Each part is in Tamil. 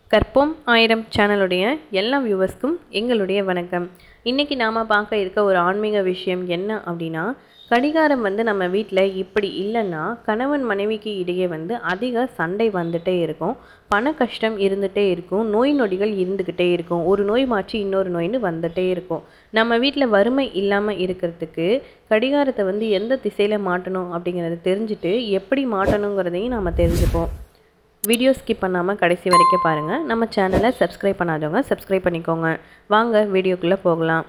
கற்போம் ஆயிரம் சேனலுடைய எல்லா வியூவர்ஸ்க்கும் எங்களுடைய வணக்கம் இன்றைக்கி நாம் பார்க்க இருக்க ஒரு ஆன்மீக விஷயம் என்ன அப்படின்னா கடிகாரம் வந்து நம்ம வீட்டில் இப்படி இல்லைன்னா கணவன் மனைவிக்கு இடையே வந்து அதிக சண்டை வந்துட்டே இருக்கும் பண கஷ்டம் இருந்துகிட்டே இருக்கும் நோய் நொடிகள் இருந்துக்கிட்டே இருக்கும் ஒரு நோய் மாற்றி இன்னொரு நோய்னு வந்துட்டே இருக்கும் நம்ம வீட்டில் வறுமை இல்லாமல் இருக்கிறதுக்கு கடிகாரத்தை வந்து எந்த திசையில் மாட்டணும் அப்படிங்கிறத தெரிஞ்சுட்டு எப்படி மாட்டணுங்கிறதையும் நம்ம தெரிஞ்சுப்போம் வீடியோ ஸ்கிப் பண்ணாமல் கடைசி வரைக்கும் பாருங்கள் நம்ம சேனலை சப்ஸ்கிரைப் பண்ணாதவங்க சப்ஸ்கிரைப் பண்ணிக்கோங்க வாங்க வீடியோக்குள்ளே போகலாம்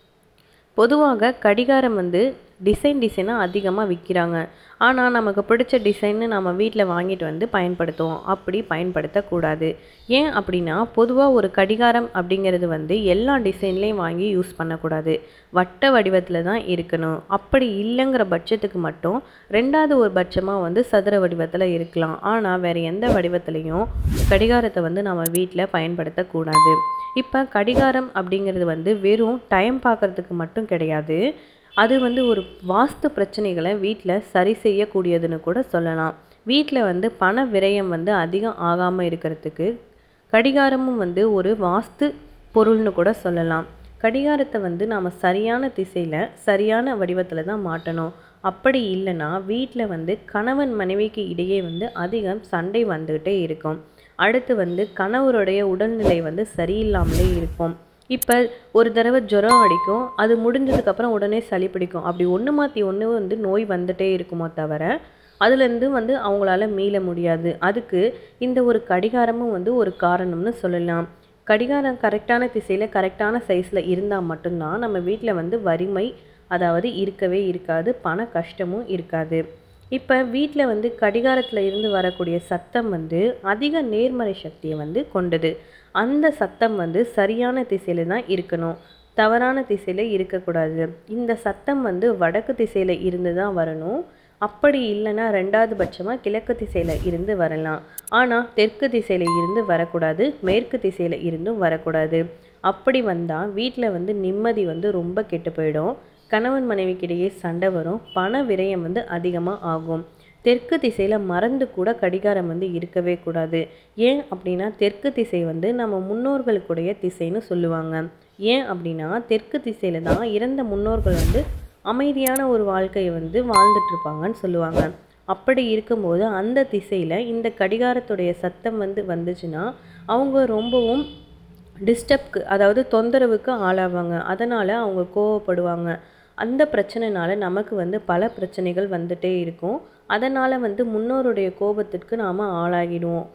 பொதுவாக கடிகாரம் வந்து டிசைன் டிசைனாக அதிகமாக விற்கிறாங்க ஆனால் நமக்கு பிடிச்ச டிசைன்னு நம்ம வீட்டில் வாங்கிட்டு வந்து பயன்படுத்துவோம் அப்படி பயன்படுத்தக்கூடாது ஏன் அப்படின்னா பொதுவாக ஒரு கடிகாரம் அப்படிங்கிறது வந்து எல்லா டிசைன்லேயும் வாங்கி யூஸ் பண்ணக்கூடாது வட்ட வடிவத்தில் தான் இருக்கணும் அப்படி இல்லைங்கிற பட்சத்துக்கு மட்டும் ரெண்டாவது ஒரு பட்சமாக வந்து சதுர வடிவத்தில் இருக்கலாம் ஆனால் வேறு எந்த வடிவத்துலேயும் கடிகாரத்தை வந்து நம்ம வீட்டில் பயன்படுத்தக்கூடாது இப்போ கடிகாரம் அப்படிங்கிறது வந்து வெறும் டைம் பார்க்குறதுக்கு மட்டும் கிடையாது அது வந்து ஒரு வாஸ்து பிரச்சனைகளை வீட்டில் சரி செய்யக்கூடியதுன்னு கூட சொல்லலாம் வீட்டில் வந்து பண விரயம் வந்து அதிகம் ஆகாமல் இருக்கிறதுக்கு கடிகாரமும் வந்து ஒரு வாஸ்து பொருள்னு கூட சொல்லலாம் கடிகாரத்தை வந்து நாம் சரியான திசையில் சரியான வடிவத்தில் தான் மாட்டணும் அப்படி இல்லைன்னா வீட்டில் வந்து கணவன் மனைவிக்கு இடையே வந்து அதிகம் சண்டை வந்துக்கிட்டே இருக்கும் அடுத்து வந்து கணவருடைய உடல்நிலை வந்து சரியில்லாமலே இருக்கும் இப்போ ஒரு தடவை ஜுரம் அடிக்கும் அது முடிஞ்சதுக்கப்புறம் உடனே சளி பிடிக்கும் அப்படி ஒன்று மாற்றி ஒன்று வந்து நோய் வந்துட்டே இருக்குமோ தவிர அதுலேருந்து வந்து அவங்களால மீள முடியாது அதுக்கு இந்த ஒரு கடிகாரமும் வந்து ஒரு காரணம்னு சொல்லலாம் கடிகாரம் கரெக்டான திசையில் கரெக்டான சைஸில் இருந்தால் மட்டும்தான் நம்ம வீட்டில் வந்து வறுமை அதாவது இருக்கவே இருக்காது பண கஷ்டமும் இருக்காது இப்போ வீட்டில் வந்து கடிகாரத்தில் இருந்து வரக்கூடிய சத்தம் வந்து அதிக நேர்மறை சக்தியை வந்து கொண்டது அந்த சத்தம் வந்து சரியான திசையில் தான் இருக்கணும் தவறான திசையில் இருக்கக்கூடாது இந்த சத்தம் வந்து வடக்கு திசையில் இருந்து தான் வரணும் அப்படி இல்லைன்னா ரெண்டாவது பட்சமாக கிழக்கு திசையில் இருந்து வரலாம் ஆனால் தெற்கு திசையில் இருந்து வரக்கூடாது மேற்கு திசையில் இருந்தும் வரக்கூடாது அப்படி வந்தால் வீட்டில் வந்து நிம்மதி வந்து ரொம்ப கெட்டு போயிடும் கணவன் மனைவிக்கிடையே சண்டை வரும் பண விரயம் வந்து அதிகமாக ஆகும் தெற்கு திசையில் மறந்து கூட கடிகாரம் வந்து இருக்கவே கூடாது ஏன் அப்படின்னா தெற்கு திசை வந்து நம்ம முன்னோர்களுக்குடைய திசைன்னு சொல்லுவாங்க ஏன் அப்படின்னா தெற்கு திசையில் தான் இறந்த முன்னோர்கள் வந்து அமைதியான ஒரு வாழ்க்கையை வந்து வாழ்ந்துட்டுருப்பாங்கன்னு சொல்லுவாங்க அப்படி இருக்கும்போது அந்த திசையில் இந்த கடிகாரத்துடைய சத்தம் வந்து வந்துச்சுன்னா அவங்க ரொம்பவும் டிஸ்டர்ப்க்கு அதாவது தொந்தரவுக்கு ஆளாவாங்க அதனால் அவங்க கோவப்படுவாங்க அந்த பிரச்சனைனால நமக்கு வந்து பல பிரச்சனைகள் வந்துட்டே இருக்கும் அதனால் வந்து முன்னோருடைய கோபத்திற்கு நாம் ஆளாகிடுவோம்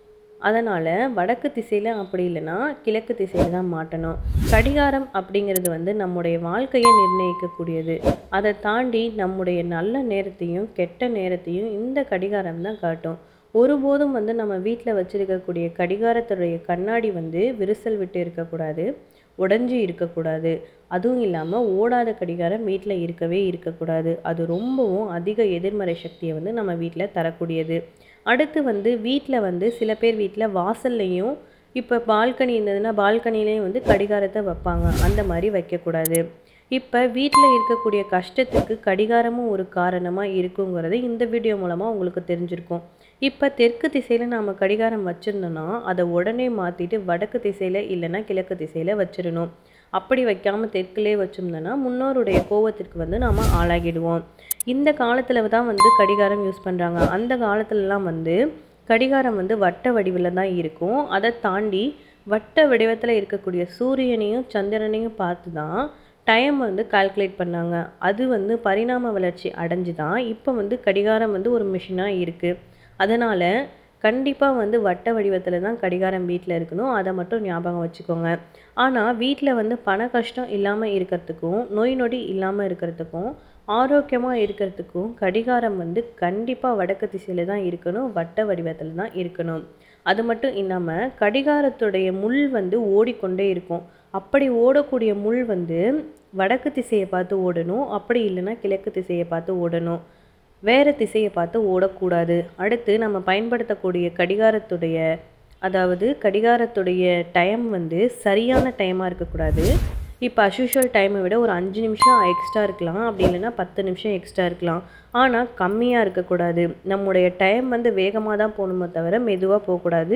அதனால் வடக்கு திசையில் அப்படி இல்லைன்னா கிழக்கு திசையில் தான் மாட்டணும் கடிகாரம் அப்படிங்கிறது வந்து நம்முடைய வாழ்க்கையை நிர்ணயிக்கக்கூடியது அதை தாண்டி நம்முடைய நல்ல நேரத்தையும் கெட்ட நேரத்தையும் இந்த கடிகாரம் தான் காட்டும் ஒருபோதும் வந்து நம்ம வீட்டில் வச்சுருக்கக்கூடிய கடிகாரத்துடைய கண்ணாடி வந்து விரிசல் விட்டு இருக்கக்கூடாது உடஞ்சி இருக்கக்கூடாது அதுவும் இல்லாமல் ஓடாத கடிகாரம் வீட்டில் இருக்கவே இருக்கக்கூடாது அது ரொம்பவும் அதிக எதிர்மறை சக்தியை வந்து நம்ம வீட்டில் தரக்கூடியது அடுத்து வந்து வீட்டில் வந்து சில பேர் வீட்டில் வாசல்லையும் இப்போ பால்கனி இருந்ததுன்னா பால்கனிலையும் வந்து கடிகாரத்தை வைப்பாங்க அந்த மாதிரி வைக்கக்கூடாது இப்போ வீட்டில் இருக்கக்கூடிய கஷ்டத்துக்கு கடிகாரமும் ஒரு காரணமாக இருக்குங்கிறது இந்த வீடியோ மூலமாக உங்களுக்கு தெரிஞ்சிருக்கும் இப்போ தெற்கு திசையில் நாம் கடிகாரம் வச்சுருந்தோன்னா அதை உடனே மாற்றிட்டு வடக்கு திசையில் இல்லைன்னா கிழக்கு திசையில் வச்சிடணும் அப்படி வைக்காமல் தெற்குலே வச்சுருந்தோன்னா முன்னோருடைய கோவத்திற்கு வந்து நாம் ஆளாகிடுவோம் இந்த காலத்தில் தான் வந்து கடிகாரம் யூஸ் பண்ணுறாங்க அந்த காலத்துலலாம் வந்து கடிகாரம் வந்து வட்ட வடிவில் தான் இருக்கும் அதை தாண்டி வட்ட வடிவத்தில் இருக்கக்கூடிய சூரியனையும் சந்திரனையும் பார்த்து தான் டைம் வந்து கால்குலேட் பண்ணாங்க அது வந்து பரிணாம வளர்ச்சி அடைஞ்சு தான் இப்போ வந்து கடிகாரம் வந்து ஒரு மிஷினாக இருக்குது அதனால் கண்டிப்பாக வந்து வட்ட வடிவத்தில் தான் கடிகாரம் வீட்டில் இருக்கணும் அதை மட்டும் ஞாபகம் வச்சுக்கோங்க ஆனால் வீட்டில் வந்து பண கஷ்டம் இல்லாமல் இருக்கிறதுக்கும் நோய் நொடி இல்லாமல் இருக்கிறதுக்கும் ஆரோக்கியமாக இருக்கிறதுக்கும் கடிகாரம் வந்து கண்டிப்பாக வடக்கு திசையில் தான் இருக்கணும் வட்ட வடிவத்தில் தான் இருக்கணும் அது மட்டும் இல்லாமல் கடிகாரத்துடைய முள் வந்து ஓடிக்கொண்டே இருக்கும் அப்படி ஓடக்கூடிய முள் வந்து வடக்கு திசையை பார்த்து ஓடணும் அப்படி இல்லைன்னா கிழக்கு திசையை பார்த்து ஓடணும் வேறு திசையை பார்த்து ஓடக்கூடாது அடுத்து நம்ம பயன்படுத்தக்கூடிய கடிகாரத்துடைய அதாவது கடிகாரத்துடைய டைம் வந்து சரியான டைமாக இருக்கக்கூடாது இப்போ அஸ்யூஷுவல் டைமை விட ஒரு அஞ்சு நிமிஷம் எக்ஸ்ட்ரா இருக்கலாம் அப்படி இல்லைன்னா பத்து நிமிஷம் எக்ஸ்ட்ரா இருக்கலாம் ஆனால் கம்மியாக இருக்கக்கூடாது நம்முடைய டைம் வந்து வேகமாக தான் போகணுமே தவிர மெதுவாக போகக்கூடாது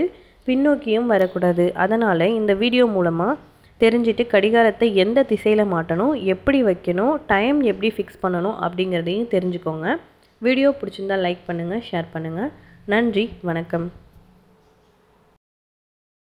பின்னோக்கியும் வரக்கூடாது அதனால் இந்த வீடியோ மூலமாக தெரிஞ்சுட்டு கடிகாரத்தை எந்த திசையில் மாட்டணும் எப்படி வைக்கணும் டைம் எப்படி ஃபிக்ஸ் பண்ணணும் அப்படிங்கிறதையும் தெரிஞ்சுக்கோங்க வீடியோ பிடிச்சிருந்தா லைக் பண்ணுங்கள் ஷேர் பண்ணுங்கள் நன்றி வணக்கம்